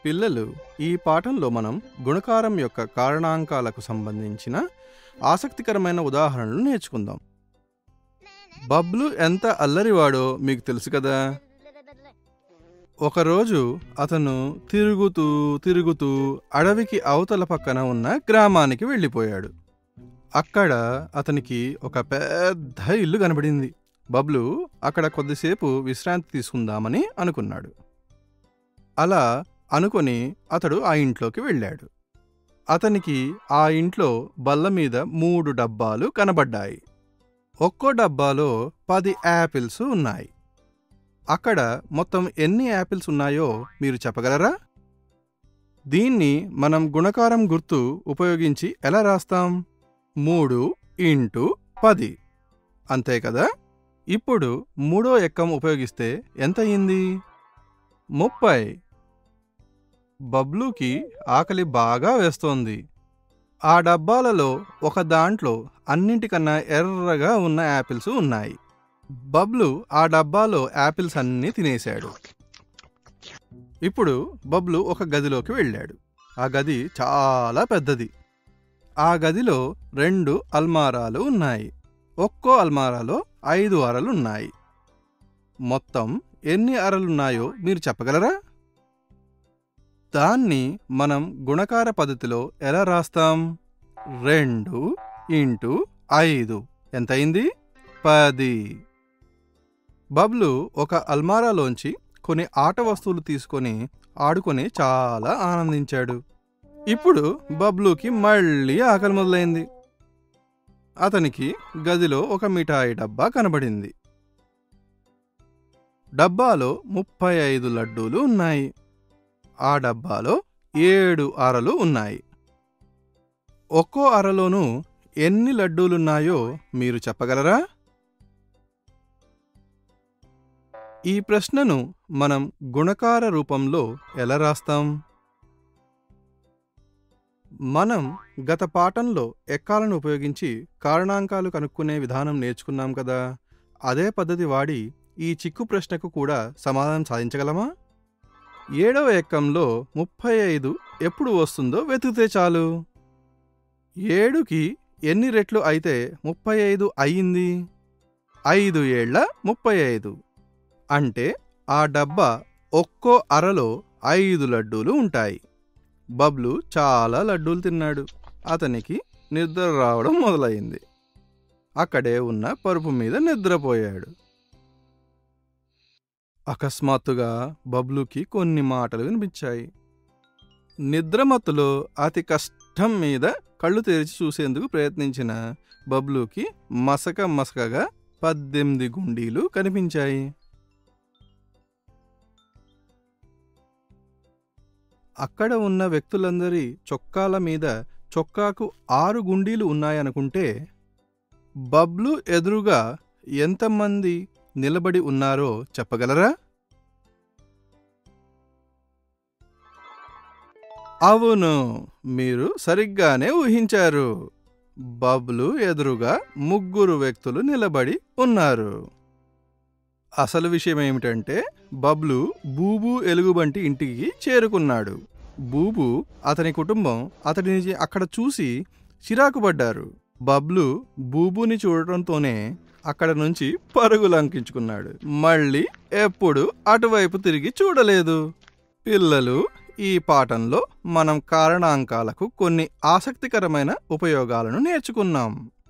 పిల్లలు ఈ పాఠంలో మనం గుణకారం యొక్క కారణాంకాలకు సంబంధించిన ఆసక్తికరమైన ఉదాహరణలు నేర్చుకుందాం బబ్లు ఎంత అల్లరివాడో మీకు తెలుసు కదా ఒకరోజు అతను తిరుగుతూ తిరుగుతూ అడవికి అవతల పక్కన ఉన్న గ్రామానికి వెళ్ళిపోయాడు అక్కడ అతనికి ఒక పెద్ద ఇల్లు కనబడింది బబ్లు అక్కడ కొద్దిసేపు విశ్రాంతి తీసుకుందామని అనుకున్నాడు అలా అనుకొని అతడు ఆ ఇంట్లోకి వెళ్ళాడు అతనికి ఆ ఇంట్లో బల్ల మీద మూడు డబ్బాలు కనబడ్డాయి ఒక్కో డబ్బాలో పది యాపిల్స్ ఉన్నాయి అక్కడ మొత్తం ఎన్ని యాపిల్స్ ఉన్నాయో మీరు చెప్పగలరా దీన్ని మనం గుణకారం గుర్తు ఉపయోగించి ఎలా రాస్తాం మూడు ఇంటూ పది అంతే కదా ఇప్పుడు మూడో ఎక్కం ఉపయోగిస్తే ఎంత అయింది ముప్పై బబ్లూకి ఆకలి బాగా వేస్తోంది ఆ డబ్బాలలో ఒక దాంట్లో అన్నింటికన్నా ఎర్రగా ఉన్న యాపిల్స్ ఉన్నాయి బబ్లు ఆ డబ్బాలో యాపిల్స్ అన్నీ తినేశాడు ఇప్పుడు బబ్లు ఒక గదిలోకి వెళ్ళాడు ఆ గది చాలా పెద్దది ఆ గదిలో రెండు అల్మారాలు ఉన్నాయి ఒక్కో అల్మారాలో ఐదు అరలు ఉన్నాయి మొత్తం ఎన్ని అరలున్నాయో మీరు చెప్పగలరా దాన్ని మనం గుణకార పద్ధతిలో ఎలా రాస్తాం రెండు ఇంటూ ఐదు ఎంతయింది పది బబ్లు ఒక అల్మారాలోంచి కొన్ని ఆట వస్తువులు తీసుకొని ఆడుకొని చాలా ఆనందించాడు ఇప్పుడు బబ్లుకి మళ్ళీ ఆకలి మొదలైంది అతనికి గదిలో ఒక మిఠాయి డబ్బా కనబడింది డబ్బాలో ముప్పై ఐదు లడ్డూలు ఉన్నాయి ఆ డబ్బాలో ఏడు అరలు ఉన్నాయి ఒక్కో అరలోనూ ఎన్ని లడ్డూలున్నాయో మీరు చెప్పగలరా ఈ ప్రశ్నను మనం గుణకార రూపంలో ఎలా రాస్తాం మనం గత పాఠంలో ఎక్కాలను ఉపయోగించి కారణాంకాలు కనుక్కునే విధానం నేర్చుకున్నాం కదా అదే పద్ధతి వాడి ఈ చిక్కు ప్రశ్నకు కూడా సమాధానం సాధించగలమా ఏడవ ఎక్కంలో ముప్పై ఐదు ఎప్పుడు వస్తుందో వెతికితే చాలు ఏడుకి ఎన్ని రెట్లు అయితే ముప్పై ఐదు అయ్యింది ఐదు ఏళ్ల ముప్పై ఐదు అంటే ఆ డబ్బా ఒక్కో అరలో ఐదు లడ్డూలు ఉంటాయి బబ్లు చాలా లడ్డూలు తిన్నాడు అతనికి నిద్ర రావడం మొదలైంది అక్కడే ఉన్న పరుపు మీద నిద్రపోయాడు అకస్మాత్తుగా బబ్లుకి కొన్ని మాటలు వినిపించాయి నిద్రమత్తులో అతి కష్టం మీద కళ్ళు తెరిచి చూసేందుకు ప్రయత్నించిన బబ్లుకి మసక మసకగా పద్దెనిమిది గుండీలు కనిపించాయి అక్కడ ఉన్న వ్యక్తులందరి చొక్కాల మీద చొక్కాకు ఆరు గుండీలు ఉన్నాయనుకుంటే బబ్లు ఎదురుగా ఎంతమంది నిలబడి ఉన్నారో చెప్పగలరా అవును మీరు సరిగ్గానే ఊహించారు బబ్లు ఎదురుగా ముగ్గురు వ్యక్తులు నిలబడి ఉన్నారు అసలు విషయం ఏమిటంటే బబ్లు బూబు ఎలుగుబంటి ఇంటికి చేరుకున్నాడు బూబు అతని కుటుంబం అతడిని అక్కడ చూసి చిరాకుపడ్డారు బబ్లు బూబుని చూడటంతోనే అక్కడ నుంచి పరుగులంకించుకున్నాడు మళ్ళీ ఎప్పుడు అటువైపు తిరిగి చూడలేదు పిల్లలు ఈ పాఠంలో మనం కారణాంకాలకు కొన్ని ఆసక్తికరమైన ఉపయోగాలను నేర్చుకున్నాం